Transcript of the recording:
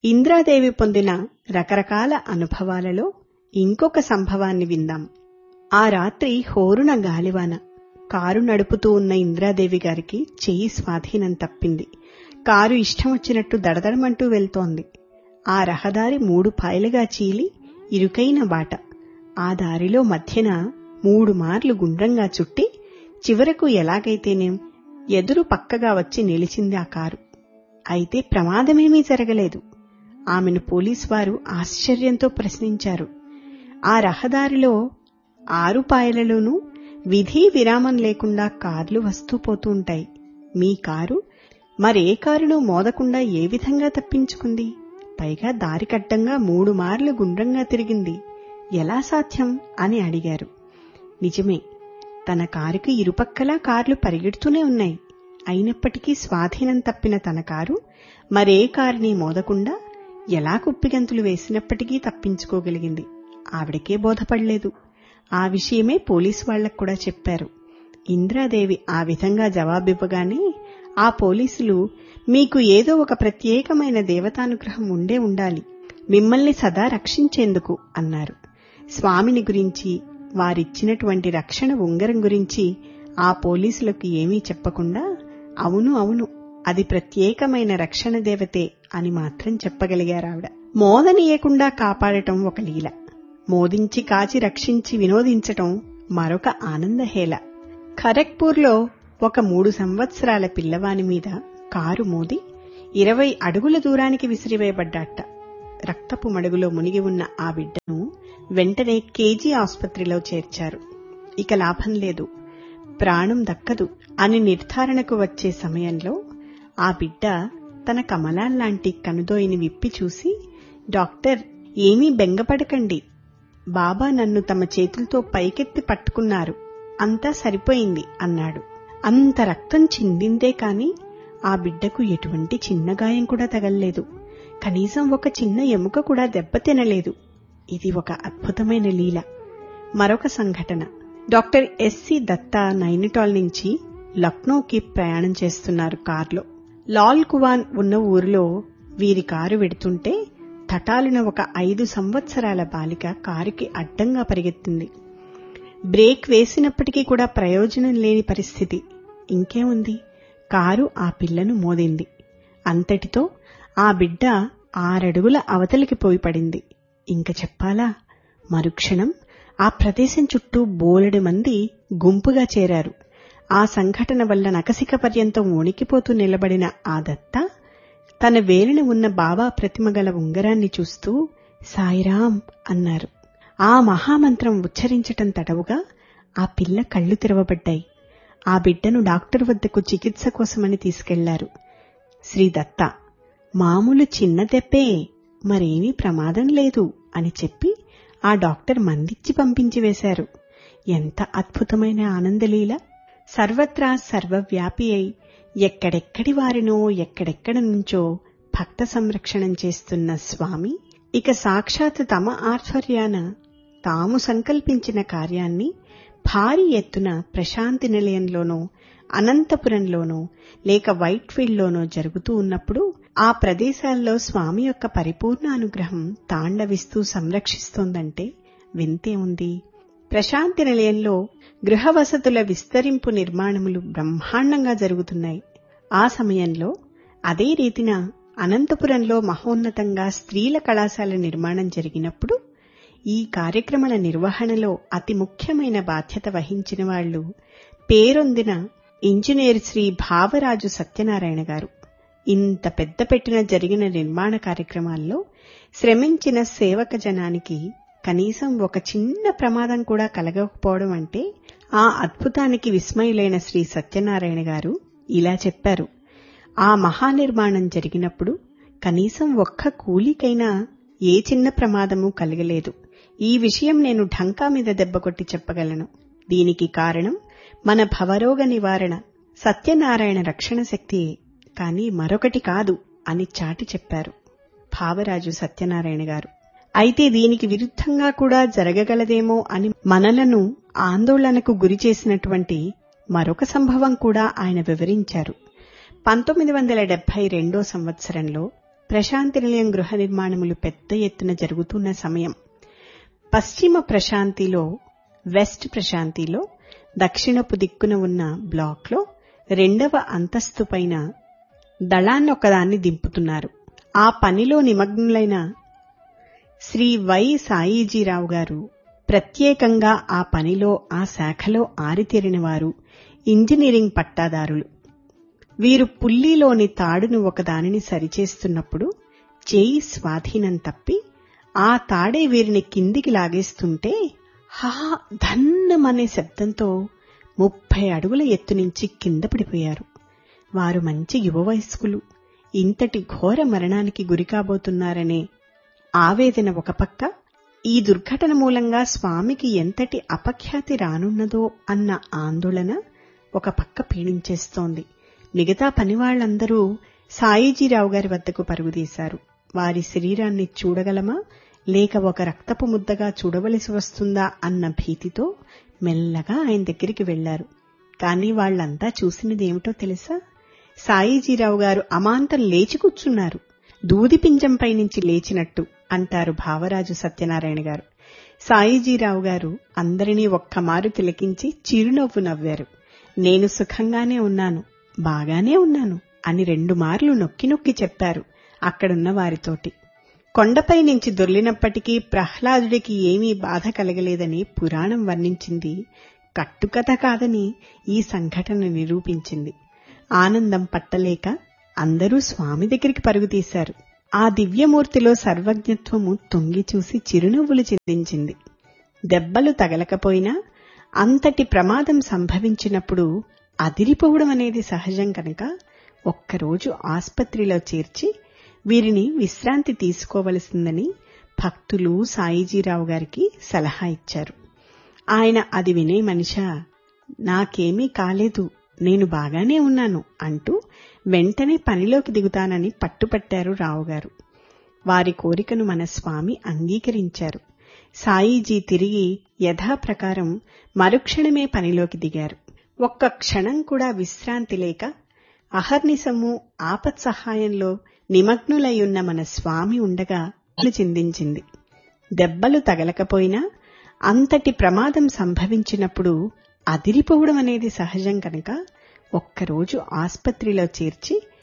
ఇంద్రాదేవి పొందిన రకరకాల అనుభవాలలో ఇంకొక సంభవాన్ని విందాం ఆ రాత్రి హోరున గాలివాన కారు నడుపుతూ ఉన్న ఇంద్రాదేవి గారికి చెయ్యి స్వాధీనం తప్పింది కారు ఇష్టం వచ్చినట్టు దడదడమంటూ వెళ్తోంది ఆ రహదారి మూడు పాయలుగా చీలి ఇరుకైన బాట ఆ దారిలో మధ్యన మూడు మార్లు గుండ్రంగా చుట్టి చివరకు ఎలాగైతేనేం ఎదురు పక్కగా వచ్చి నిలిచింది ఆ కారు అయితే ప్రమాదమేమీ జరగలేదు ఆమెను పోలీసు వారు ఆశ్చర్యంతో ప్రశ్నించారు ఆ రహదారిలో ఆరు పాయలలోనూ విధి విరామం లేకుండా కార్లు వస్తూ పోతూ ఉంటాయి మీ కారు మరే కారును మోదకుండా ఏ విధంగా తప్పించుకుంది పైగా దారికడ్డంగా మూడు మార్లు గుండ్రంగా తిరిగింది ఎలా సాధ్యం అని అడిగారు నిజమే తన కారుకి ఇరుపక్కలా కార్లు పరిగెడుతూనే ఉన్నాయి అయినప్పటికీ స్వాధీనం తప్పిన తన కారు మరే కారుని మోదకుండా ఎలా కుప్పిగంతులు వేసినప్పటికీ తప్పించుకోగలిగింది ఆవిడకే బోధపడలేదు ఆ విషయమే పోలీసు వాళ్లకు కూడా చెప్పారు ఇంద్రాదేవి ఆ విధంగా జవాబివ్వగానే ఆ పోలీసులు మీకు ఏదో ఒక ప్రత్యేకమైన దేవతానుగ్రహం ఉండే ఉండాలి మిమ్మల్ని సదా రక్షించేందుకు అన్నారు స్వామిని గురించి వారిచ్చినటువంటి రక్షణ ఉంగరం గురించి ఆ పోలీసులకు ఏమీ చెప్పకుండా అవును అవును అది ప్రత్యేకమైన రక్షణ దేవతే అని మాత్రం చెప్పగలిగారావిడ మోదనీయకుండా కాపాడటం ఒక లీల మోదించి కాచి రక్షించి వినోదించటం మరొక ఆనందహేళ ఖరగ్పూర్లో ఒక మూడు సంవత్సరాల పిల్లవాని మీద కారు మోది ఇరవై అడుగుల దూరానికి విసిరివేయబడ్డాట రక్తపు మడుగులో మునిగి ఉన్న ఆ బిడ్డను వెంటనే కేజీ ఆసుపత్రిలో చేర్చారు ఇక లాభం లేదు ప్రాణం దక్కదు అని నిర్ధారణకు వచ్చే సమయంలో ఆ బిడ్డ తన కమలాల్లాంటి కనుదోయిని విప్పి చూసి డాక్టర్ ఏమీ బెంగపడకండి బాబా నన్ను తమ చేతులతో పైకెత్తి పట్టుకున్నారు అంతా సరిపోయింది అన్నాడు అంత రక్తం చిందిందే కాని ఆ బిడ్డకు ఎటువంటి చిన్న గాయం కూడా తగల్లేదు కనీసం ఒక చిన్న ఎముక కూడా దెబ్బతినలేదు ఇది ఒక అద్భుతమైన లీల మరొక సంఘటన డాక్టర్ ఎస్సి దత్తా నైనిటాల్ నుంచి లక్నోకి ప్రయాణం చేస్తున్నారు కారులో లాల్ కువాన్ ఉన్న ఊరిలో వీరి కారు వెడుతుంటే తటాలున ఒక ఐదు సంవత్సరాల బాలిక కారుకి అడ్డంగా పరిగెత్తింది బ్రేక్ వేసినప్పటికీ కూడా ప్రయోజనం లేని పరిస్థితి ఇంకేముంది కారు ఆ పిల్లను మోదింది అంతటితో ఆ బిడ్డ ఆరడుగుల అవతలికి పోయి పడింది ఇంక చెప్పాలా మరుక్షణం ఆ ప్రదేశం చుట్టూ బోలెడు మంది గుంపుగా చేరారు ఆ సంఘటన వల్ల నకసిక పర్యంతం వణికిపోతూ నిలబడిన ఆ దత్త తన వేలిన ఉన్న బాబా ప్రతిమ గల ఉంగరాన్ని చూస్తూ సాయిరాం అన్నారు ఆ మహామంత్రం ఉచ్చరించటం తడవుగా ఆ పిల్ల కళ్ళు తెరవబడ్డాయి ఆ బిడ్డను డాక్టర్ వద్దకు చికిత్స కోసమని తీసుకెళ్లారు శ్రీ దత్త మామూలు చిన్న దెబ్బే మరేమీ ప్రమాదం లేదు అని చెప్పి ఆ డాక్టర్ మందిచ్చి పంపించి వేశారు ఎంత అద్భుతమైన ఆనందలీల సర్వత్రా సర్వవ్యాపి అయి ఎక్కడెక్కడి వారినో ఎక్కడెక్కడ నుంచో భక్త సంరక్షణం చేస్తున్న స్వామి ఇక సాక్షాత్ తమ ఆధ్వర్యాన తాము సంకల్పించిన కార్యాన్ని భారీ ఎత్తున ప్రశాంతి నిలయంలోనో అనంతపురంలోనో లేక వైట్ఫీల్డ్లోనో జరుగుతూ ఉన్నప్పుడు ఆ ప్రదేశాల్లో స్వామి యొక్క పరిపూర్ణ అనుగ్రహం తాండవిస్తూ సంరక్షిస్తోందంటే వింతే ఉంది ప్రశాంతి నిలయంలో గృహ వసతుల విస్తరింపు నిర్మాణములు బ్రహ్మాండంగా జరుగుతున్నాయి ఆ సమయంలో అదే రీతిన అనంతపురంలో మహోన్నతంగా స్త్రీల కళాశాల నిర్మాణం జరిగినప్పుడు ఈ కార్యక్రమాల నిర్వహణలో అతి ముఖ్యమైన బాధ్యత వహించిన వాళ్లు పేరొందిన ఇంజనీర్ శ్రీ భావరాజు సత్యనారాయణ గారు ఇంత పెద్ద పెట్టిన జరిగిన నిర్మాణ కార్యక్రమాల్లో శ్రమించిన సేవక జనానికి కనీసం ఒక చిన్న ప్రమాదం కూడా కలగకపోవడం అంటే ఆ అద్భుతానికి విస్మయులైన శ్రీ సత్యనారాయణ గారు ఇలా చెప్పారు ఆ మహానిర్మాణం జరిగినప్పుడు కనీసం ఒక్క కూలీకైనా ఏ చిన్న ప్రమాదము కలగలేదు ఈ విషయం నేను ఢంకా మీద దెబ్బకొట్టి చెప్పగలను దీనికి కారణం మన భవరోగ నివారణ సత్యనారాయణ రక్షణ శక్తియే కాని మరొకటి కాదు అని చాటి చెప్పారు భావరాజు సత్యనారాయణ గారు అయితే దీనికి విరుద్ధంగా కూడా జరగగలదేమో అని మనలను ఆందోళనకు గురి చేసినటువంటి మరొక సంభవం కూడా ఆయన వివరించారు పంతొమ్మిది వందల డెబ్బై రెండో సంవత్సరంలో ప్రశాంతి నిలయం గృహ నిర్మాణములు పెద్ద ఎత్తున జరుగుతున్న సమయం పశ్చిమ ప్రశాంతిలో వెస్ట్ ప్రశాంతిలో దక్షిణపు దిక్కున ఉన్న బ్లాక్లో రెండవ అంతస్తు పైన దళాన్నొకదాన్ని దింపుతున్నారు ఆ పనిలో నిమగ్నులైన శ్రీ వై సాయిజీరావు గారు ప్రత్యేకంగా ఆ పనిలో ఆ శాఖలో ఆరితేరిన వారు ఇంజనీరింగ్ పట్టాదారులు వీరు పుల్లీలోని తాడును ఒకదానిని సరిచేస్తున్నప్పుడు చేయి స్వాధీనం తప్పి ఆ తాడే వీరిని కిందికి లాగేస్తుంటే హా ధన్నమనే శబ్దంతో ముప్పై అడుగుల ఎత్తు నుంచి కింద పడిపోయారు వారు మంచి యువ వయస్కులు ఇంతటి ఘోర మరణానికి గురికాబోతున్నారనే ఆవేదన ఒక పక్క ఈ దుర్ఘటన మూలంగా స్వామికి ఎంతటి అపఖ్యాతి రానున్నదో అన్న ఆందోళన ఒక పక్క పీడించేస్తోంది మిగతా పనివాళ్లందరూ సాయిజీరావు గారి వద్దకు పరుగుదీశారు వారి శరీరాన్ని చూడగలమా లేక ఒక రక్తపు ముద్దగా చూడవలసి వస్తుందా అన్న భీతితో మెల్లగా ఆయన దగ్గరికి వెళ్లారు కాని వాళ్లంతా చూసినదేమిటో తెలుసా సాయిజీరావు గారు అమాంతం లేచి కూర్చున్నారు దూదిపింజంపై నుంచి లేచినట్టు అంటారు భావరాజు సత్యనారాయణ గారు సాయిజీరావు గారు అందరినీ ఒక్కమారు తిలకించి చిరునవ్వు నవ్వారు నేను సుఖంగానే ఉన్నాను బాగానే ఉన్నాను అని రెండు మార్లు నొక్కి నొక్కి చెప్పారు అక్కడున్న వారితోటి కొండపై నుంచి దొర్లినప్పటికీ ప్రహ్లాదుడికి ఏమీ బాధ కలగలేదని పురాణం వర్ణించింది కట్టుకథ కాదని ఈ సంఘటన నిరూపించింది ఆనందం పట్టలేక అందరూ స్వామి దగ్గరికి పరుగుతీశారు ఆ దివ్యమూర్తిలో సర్వజ్ఞత్వము తొంగి చూసి చిరునవ్వులు చిందించింది దెబ్బలు తగలకపోయినా అంతటి ప్రమాదం సంభవించినప్పుడు అదిరిపోవడం అనేది సహజం కనుక ఒక్కరోజు ఆస్పత్రిలో చేర్చి వీరిని విశ్రాంతి తీసుకోవలసిందని భక్తులు సాయిజీరావు గారికి సలహా ఇచ్చారు ఆయన అది వినే మనిషా నాకేమీ కాలేదు నేను బాగానే ఉన్నాను అంటూ వెంటనే పనిలోకి దిగుతానని పట్టుపట్టారు రావుగారు వారి కోరికను మన స్వామి అంగీకరించారు సాయిజీ తిరిగి యథాప్రకారం మరుక్షణమే పనిలోకి దిగారు ఒక్క క్షణం కూడా విశ్రాంతి లేక అహర్నిశము ఆపత్సహాయంలో నిమగ్నులయ్యున్న మన స్వామి ఉండగా చిందించింది దెబ్బలు తగలకపోయినా అంతటి ప్రమాదం సంభవించినప్పుడు అదిరిపోవడం అనేది సహజం కనుక ఒక్కరోజు ఆస్పత్రిలో చేర్చి